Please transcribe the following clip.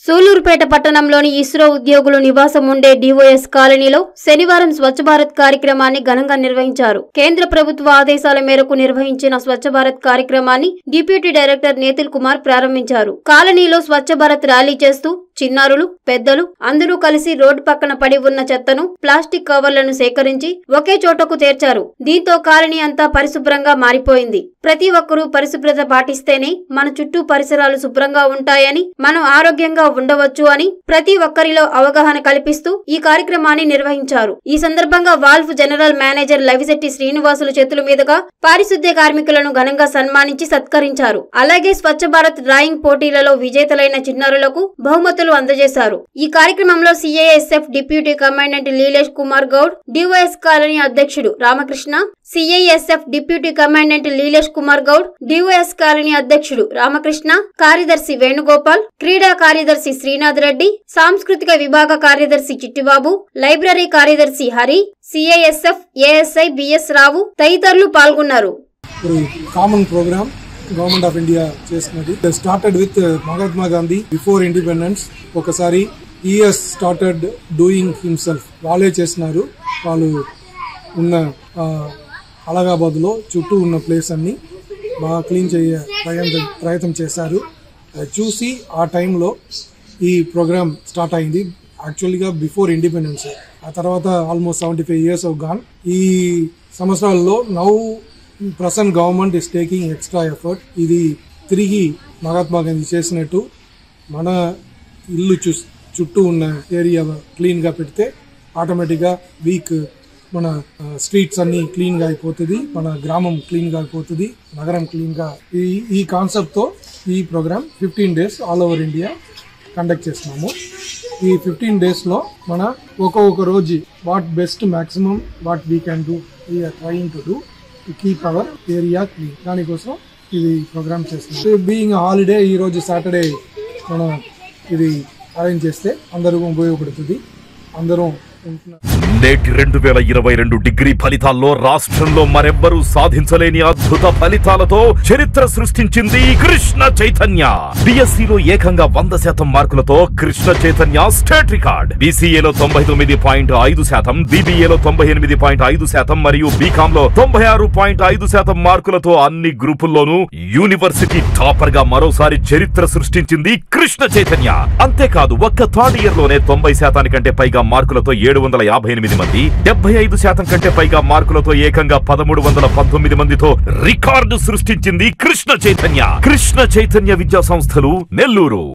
సూలూరుపేట పట్టణంలోని ఇస్రో ఉద్యోగులు నివాసం ఉండే డిఓఎస్ కాలనీలో శనివారం స్వచ్ఛ భారత్ కార్యక్రమాన్ని ఘనంగా నిర్వహించారు కేంద్ర ప్రభుత్వ ఆదేశాల మేరకు నిర్వహించిన స్వచ్ఛ భారత్ కార్యక్రమాన్ని డిప్యూటీ డైరెక్టర్ నేతిల్ కుమార్ ప్రారంభించారు కాలనీలో స్వచ్ఛ భారత్ ర్యాలీ చేస్తూ చిన్నారులు పెద్దలు అందరూ కలిసి రోడ్డు పక్కన పడి ఉన్న చెత్తను ప్లాస్టిక్ కవర్లను సేకరించి ఒకే చోటకు చేర్చారు దీంతో కాలనీ అంతా పరిశుభ్రంగా మారిపోయింది ప్రతి ఒక్కరూ పరిశుభ్రత పాటిస్తేనే మన చుట్టూ పరిసరాలు శుభ్రంగా ఉంటాయని మనం ఆరోగ్యంగా ఉండవచ్చు అని ప్రతి ఒక్కరిలో అవగాహన కల్పిస్తూ ఈ కార్యక్రమాన్ని నిర్వహించారు ఈ సందర్భంగా వాల్వ్ జనరల్ మేనేజర్ లవిశెట్టి శ్రీనివాసులు చేతుల మీదుగా పారిశుద్ధ్య కార్మికులను ఘనంగా సన్మానించి సత్కరించారు అలాగే స్వచ్ఛ భారత్ డ్రాయింగ్ పోటీలలో విజేతలైన చిన్నారులకు బహుమతులు అందజేశారు ఈ కార్యక్రమంలో CISF deputy commandant Leelesh Kumar Goud DYS colony అధ్యక్షుడు Ramakrishna CISF deputy commandant Leelesh Kumar Goud DYS colony అధ్యక్షుడు రామకృష్ణ కార్యదర్శి వేణుగోపాల్ క్రీడా కార్యదర్శి శ్రీనాథ్ రెడ్డి సాంస్కృతిక విభాగ కార్యదర్శి చిట్టిబాబు లైబ్రరీ కార్యదర్శి Hari CISF ASI BS Rao తదితరులు పాల్గొన్నారు ஒரு common program government of India చేసినది started with Mahatma Gandhi before independence ఒకసారి ఈఎస్ స్టార్టెడ్ డూయింగ్ హిమ్సెల్ఫ్ వాళ్ళే చేసినారు వాళ్ళు ఉన్న ఆ, అలహాబాద్లో చుట్టూ ఉన్న ప్లేస్ అన్ని బాగా క్లీన్ చేయ ప్రయత్నం ప్రయత్నం చేశారు అది చూసి ఆ టైంలో ఈ ప్రోగ్రామ్ స్టార్ట్ అయింది యాక్చువల్గా బిఫోర్ ఇండిపెండెన్స్ ఆ తర్వాత almost seventy five years of gone ఈ సంవత్సరాల్లో now present government is taking extra effort ఇది తిరిగి మహాత్మా గాంధీ చేసినట్టు మన ఇల్లు చూ చుట్టూ ఉన్న ఏరియా క్లీన్ గా పెడితే ఆటోమేటిక్ గా వీక్ మన స్ట్రీట్స్ అన్ని క్లీన్ గా అయిపోతుంది మన గ్రామం క్లీన్ గా అయిపోతుంది నగరం క్లీన్ గా ఈ ఈ కాన్సెప్ట్ తో ఈ program fifteen days all over India conduct చేస్తున్నాము ఈ ఫిఫ్టీన్ డేస్ లో మన ఒక్కొక్క రోజు what best maximum what we can do we are trying to do to keep our area clean దానికోసం ఇది ప్రోగ్రామ్ చేస్తున్నాం బీయింగ్ హాలిడే ఈ రోజు సాటర్డే మనం ఇది అరేంజ్ చేస్తే అందరూ ఉపయోగపడుతుంది అందరం ఉంటున్నారు నేటి రెండు వేల ఇరవై రెండు డిగ్రీ ఫలితాల్లో రాష్ట్రంలో మరెవ్వరూ సాధించలేని అద్భుత ఫలితాలతో చరిత్ర సృష్టించింది కృష్ణ చైతన్య బిఎస్సిలో ఏకంగా వంద శాతం మార్కులతో కృష్ణ చైతన్య స్టేట్ రికార్డ్ బీసీఏలో తొంభై తొమ్మిది పాయింట్ ఐదు శాతం బీబీఏలో తొంభై ఎనిమిది పాయింట్ ఐదు శాతం మరియు బీకామ్ లో తొంభై ఆరు పాయింట్ ఐదు శాతం మార్కులతో అన్ని గ్రూపుల్లోనూ యూనివర్సిటీ టాపర్ గా మరోసారి చరిత్ర సృష్టించింది కృష్ణ చైతన్య అంతేకాదు ఒక్క థర్డ్ ఇయర్ లోనే తొంభై శాతానికంటే పైగా మార్కులతో ఏడు వందల యాభై ఎనిమిది మంది డెబ్బై ఐదు శాతం కంటే పైగా మార్కులతో ఏకంగా పదమూడు వందల పంతొమ్మిది మందితో రికార్డు సృష్టించింది కృష్ణ చైతన్య కృష్ణ చైతన్య విద్యా సంస్థలు నెల్లూరు